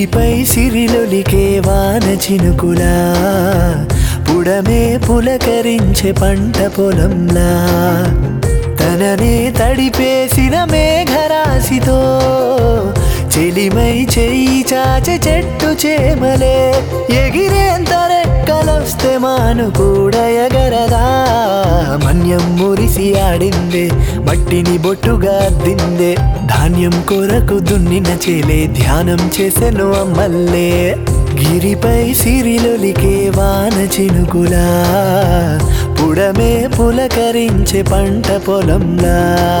గిరిపై సిరిలొలికే వాన చినుకులా పుడమే పులకరించే పంట పొలంలా తననే తడిపేసిన మేఘరాశితో చెలిమై చెయ్యి చాచె చెట్టు చేమలే ఎగిరేంత రెక్కలొస్తే మాను కూడా ఎగరదా మన్యం మురిసి ఆడిందే మట్టిని బొట్టుగా దిందే ధాన్యం కొరకు దున్నిన చేలే ధ్యానం చేసెను అమ్మల్లే గిరిపై సిరిలొలికే వాన చినుకులా పుడమే పులకరించే పంట పొలంలా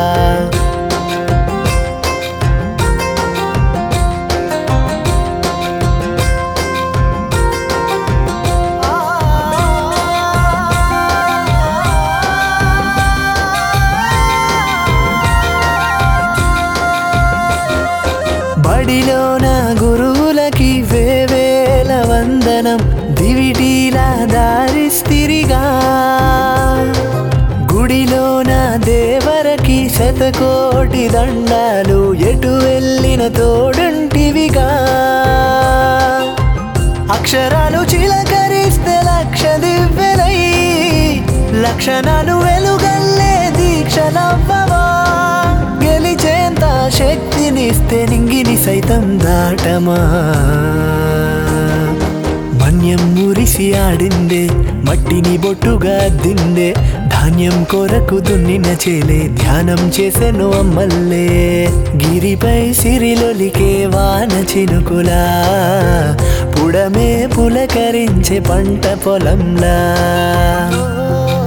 బడిలోన గురువులకి వేవేల వందనం దివిటీలా దారిస్తిరిగా గుడిలోన దేవరకి శతకోటి దండాలు ఎటు వెళ్ళిన తోడుంటివిగా అక్షరాలు చిలకరిస్తే లక్ష దివ్వెలై లక్షణాలు వెలుగల్లే దీక్షలవ్వవా గెలిచేంత శక్తినిస్తే నింగిని సైతం దాటమా మన్యం మురిసి ఆడిందే మట్టిని బొట్టుగా దిందే ధాన్యం కొరకు దున్నిన చేలే ధ్యానం చేసెను అమ్మల్లే గిరిపై సిరిలొలికే వాన చినుకులా పుడమే పులకరించే పంట పొలంలా